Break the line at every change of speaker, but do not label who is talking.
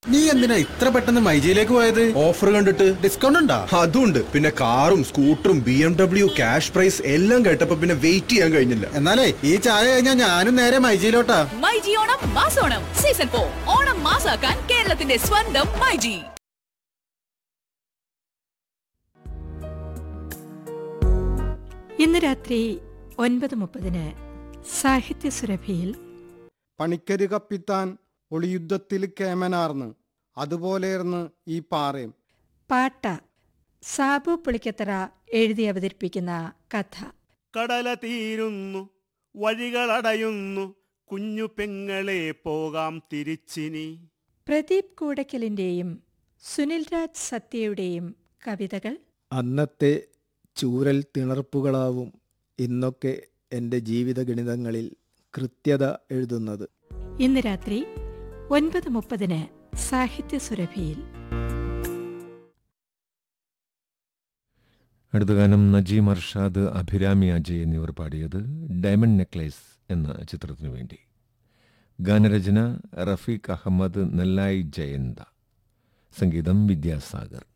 നീ എന്തിനാ ഇത്ര പെട്ടെന്ന് മൈജിയിലേക്ക് പോയത്
ഓഫർ കണ്ടിട്ട്
ഡിസ്കൗണ്ട് ഉണ്ടാ
അതുണ്ട് പിന്നെ കാറും സ്കൂട്ടറും B M W cash prize എല്ലാം കേട്ടപ്പോ പിന്നെ വെയിറ്റ് ചെയ്യാൻ കഴിഞ്ഞില്ല
എന്നാലേ ഈ ചായ കഴിഞ്ഞാ ഞാനും നേരെ മൈജിയിലോട്ടാ
മൈജി ഓണം മാസോണം സീസൺ ഫോർ ഓണം മാസാക്കാൻ കേരളത്തിന്റെ സ്വന്തം മൈജി
ഇന്ന് രാത്രി ഒൻപത് മുപ്പതിന് സാഹിത്യ സുരഭിയിൽ
പണിക്കര് കപ്പിത്താൻ ഒളിയുദ്ധത്തിൽ കേമനാർന്ന് അതുപോലെയായിരുന്നു ഈ പാറയും
പാട്ട സാബു പുളിക്കത്തറ എഴുതി അവതരിപ്പിക്കുന്ന കഥ
കടല തീരുന്നു വഴികളടയുന്നു കുഞ്ഞു പെങ്ങളെ പോകാം തിരിച്ചിനി
പ്രദീപ് കൂടക്കലിൻ്റെയും സുനിൽ രാജ് സത്യയുടെയും കവിതകൾ
അന്നത്തെ ചൂരൽ തിണർപ്പുകളാവും ഇന്നൊക്കെ എൻ്റെ ജീവിത ഗണിതങ്ങളിൽ കൃത്യത എഴുതുന്നത്
ഇന്ന് രാത്രി ഒൻപത് മുപ്പതിന് സാഹിത്യ സുരഭിയിൽ
അടുത്ത ഗാനം നജീം അർഷാദ് അഭിരാമി അജയ് എന്നിവർ പാടിയത് ഡയമണ്ട് നെക്ലേസ് എന്ന ചിത്രത്തിനു വേണ്ടി ഗാനരചന റഫീഖ് അഹമ്മദ് നെല്ലായി ജയന്ത സംഗീതം വിദ്യാസാഗർ